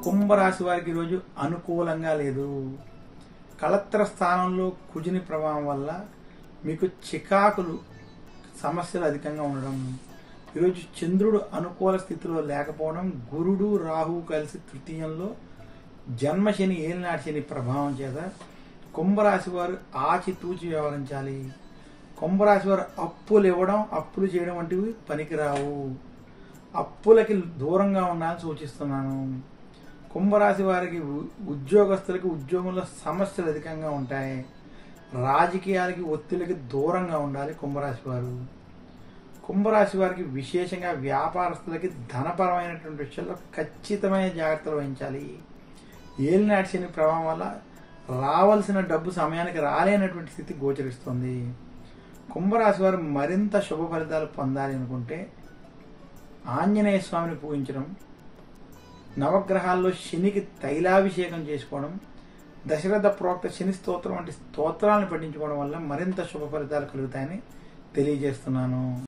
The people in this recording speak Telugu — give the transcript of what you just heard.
కుంభరాశి వారికి ఈరోజు అనుకూలంగా లేదు కళత్ర స్థానంలో కుజుని ప్రభావం వల్ల మీకు చికాకులు సమస్యలు అధికంగా ఉండడం ఈరోజు చంద్రుడు అనుకూల స్థితిలో లేకపోవడం గురుడు రాహువు కలిసి తృతీయంలో జన్మశని ఏలినాటి శని ప్రభావం చేత కుంభరాశి వారు ఆచితూచి వ్యవహరించాలి కుంభరాశి వారు అప్పులు ఇవ్వడం అప్పులు చేయడం వంటివి పనికిరావు అప్పులకి దూరంగా ఉండాలని సూచిస్తున్నాను కుంభరాశి వారికి ఉ- ఉద్యోగస్తులకి ఉద్యోగంలో సమస్యలు అధికంగా ఉంటాయి రాజకీయాలకి ఒత్తిడికి దూరంగా ఉండాలి కుంభరాశి వారు కుంభరాశి వారికి విశేషంగా వ్యాపారస్తులకి ధనపరమైనటువంటి విషయాల్లో ఖచ్చితమైన జాగ్రత్తలు వహించాలి ఏలినాటి శని ప్రభావం వల్ల రావాల్సిన డబ్బు సమయానికి రాలేనటువంటి స్థితి గోచరిస్తుంది కుంభరాశి వారు మరింత శుభ ఫలితాలు పొందాలి అనుకుంటే ఆంజనేయ స్వామిని పూజించడం నవగ్రహాల్లో శనికి తైలాభిషేకం చేసుకోవడం దశరథ ప్రోక్త శని స్తోత్రం వంటి స్తోత్రాలను పఠించుకోవడం వల్ల మరింత శుభ ఫలితాలు కలుగుతాయని తెలియజేస్తున్నాను